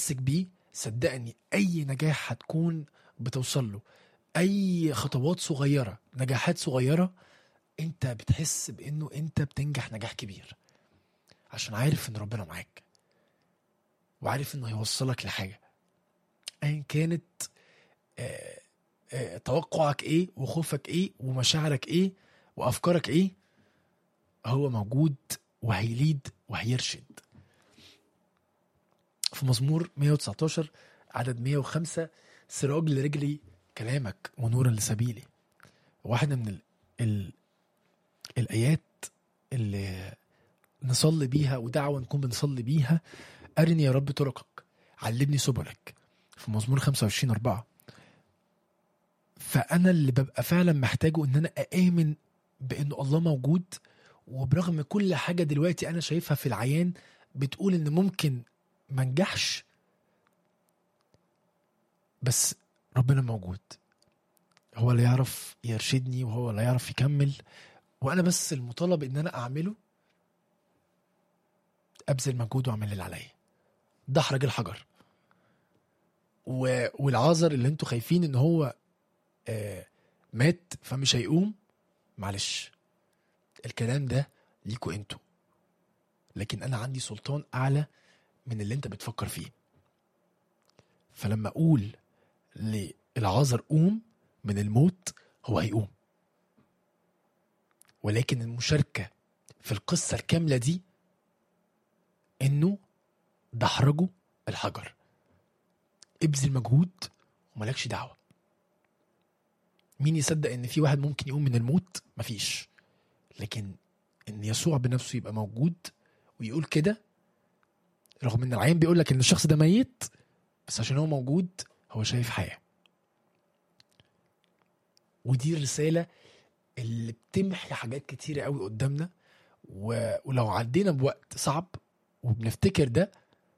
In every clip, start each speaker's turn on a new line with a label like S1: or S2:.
S1: تمسك بيه صدقني اي نجاح هتكون بتوصل له اي خطوات صغيره نجاحات صغيره انت بتحس بانه انت بتنجح نجاح كبير عشان عارف ان ربنا معاك وعارف انه هيوصلك لحاجه ايا كانت آه، آه، توقعك ايه وخوفك ايه ومشاعرك ايه وافكارك ايه هو موجود وهيليد وهيرشد في مزمور 119 عدد 105 سراج لرجلي كلامك ونورا لسبيلي واحدة من ال... ال... الآيات اللي نصلي بيها ودعوة نكون بنصلي بيها أرني يا رب طرقك علمني سبلك في مزمور 25 4 فأنا اللي ببقى فعلا محتاجه إن أنا أآمن بإنه الله موجود وبرغم كل حاجة دلوقتي أنا شايفها في العيان بتقول إن ممكن ما نجحش بس ربنا موجود هو اللي يعرف يرشدني وهو اللي يعرف يكمل وانا بس المطالب ان انا اعمله ابذل مجهود واعمل اللي عليا ده حرج الحجر و... والعازر اللي انتوا خايفين ان هو آه مات فمش هيقوم معلش الكلام ده ليكوا انتوا لكن انا عندي سلطان اعلى من اللي انت بتفكر فيه فلما اقول للعازر قوم من الموت هو هيقوم ولكن المشاركه في القصه الكامله دي انه دحرجه الحجر ابذل مجهود وملكش دعوه مين يصدق ان في واحد ممكن يقوم من الموت مفيش لكن ان يسوع بنفسه يبقى موجود ويقول كده رغم ان العيان بيقول لك ان الشخص ده ميت بس عشان هو موجود هو شايف حياه ودي الرساله اللي بتمحي حاجات كتيره قوي قدامنا و... ولو عدينا بوقت صعب وبنفتكر ده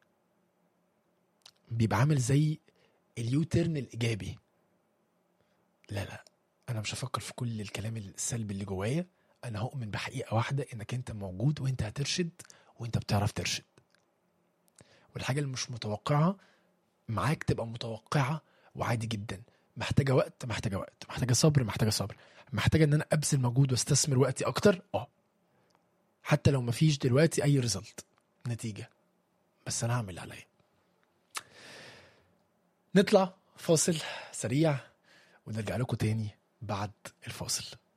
S1: بيبقى عامل زي اليوترن الايجابي لا لا انا مش هفكر في كل الكلام السلبي اللي جوايا انا هؤمن بحقيقه واحده انك انت موجود وانت هترشد وانت بتعرف ترشد والحاجه اللي مش متوقعه معاك تبقى متوقعه وعادي جدا محتاجه وقت محتاجه وقت محتاجه صبر محتاجه صبر محتاجه ان انا ابذل مجهود واستثمر وقتي اكتر اه حتى لو مفيش دلوقتي اي ريزلت نتيجه بس انا هعمل اللي عليا نطلع فاصل سريع ونرجع لكم تاني بعد الفاصل